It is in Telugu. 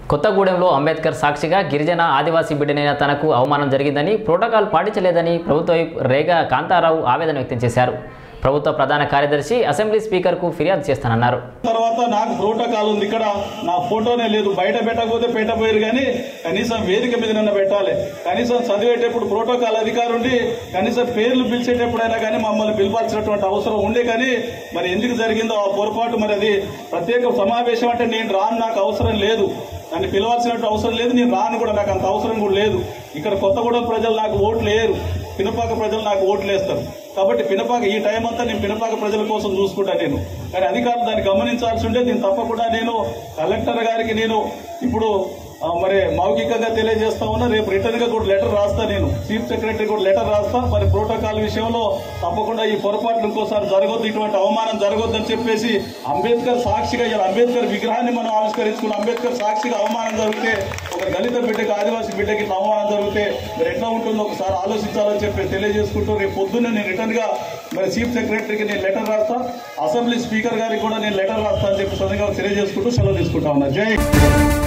కొత్తగూడెంలో అంబేద్కర్ సాక్షిగా గిరిజన ఆదివాసీ బిడ్డనైన తనకు అవమానం జరిగిందని ప్రోటోకాల్ పాటించలేదని ప్రభుత్వ వైపు రేగా కాంతారావు ఆవేదన వ్యక్తం చేశారు ప్రభుత్వ ప్రధాన కార్యదర్శి అసెంబ్లీ స్పీకర్కు ఫిర్యాదు చేస్తానన్నారు తర్వాత నాకు ప్రోటోకాల్ ఉంది ఇక్కడ నా ఫోటోనే లేదు బయట పెట్టకపోతే పెట్టబోయారు కానీ కనీసం వేదిక మీద నన్ను పెట్టాలి కనీసం చదివేటప్పుడు ప్రోటోకాల్ అధికారి ఉండి కనీసం పేర్లు పిలిచేటప్పుడైనా కానీ మమ్మల్ని పిలపాల్సినటువంటి అవసరం ఉండే కానీ మరి ఎందుకు జరిగిందో ఆ పొరపాటు మరి అది ప్రత్యేక సమావేశం అంటే నేను రాను నాకు అవసరం లేదు నన్ను పిలవాల్సినట్టు అవసరం లేదు నేను రాను కూడా నాకు అంత అవసరం కూడా లేదు ఇక్కడ కొత్తగూడెం ప్రజలు నాకు ఓట్లు వేయరు పినపాక ప్రజలు నాకు ఓట్లు వేస్తారు కాబట్టి పినపాక ఈ టైం అంతా నేను పినపాక ప్రజల కోసం చూసుకుంటాను నేను కానీ అధికారులు దాన్ని గమనించాల్సి ఉంటే దీన్ని తప్పకుండా నేను కలెక్టర్ గారికి నేను ఇప్పుడు ఆ, మరి మౌఖికంగా తెలియజేస్తా ఉన్నా రేపు రిటర్న్ గా కూడా లెటర్ రాస్తా నేను చీఫ్ సెక్రటరీ కూడా లెటర్ రాస్తా మరి ప్రోటోకాల్ విషయంలో తప్పకుండా ఈ పొరపాట్లు ఇంకోసారి జరగొద్దు ఇటువంటి అవమానం జరగొద్దు అని చెప్పేసి అంబేద్కర్ సాక్షిగా ఇలా అంబేద్కర్ విగ్రహాన్ని మనం ఆవిష్కరించుకున్న అంబేద్కర్ సాక్షిగా అవమానం జరిగితే ఒక దళిత బిడ్డకి ఆదివాసీ బిడ్డకి ఇట్లా అవమానం జరిగితే మరి ఎట్లా ఉంటుందో ఒకసారి ఆలోచించాలని చెప్పి తెలియజేసుకుంటూ రేపు పొద్దున్నే నేను రిటర్న్ గా మరి చీఫ్ సెక్రటరీకి నేను లెటర్ రాస్తా అసెంబ్లీ స్పీకర్ గారికి కూడా నేను లెటర్ రాస్తా అని చెప్పి సొంతంగా తెలియజేసుకుంటూ సెలవు తీసుకుంటా ఉన్నా జై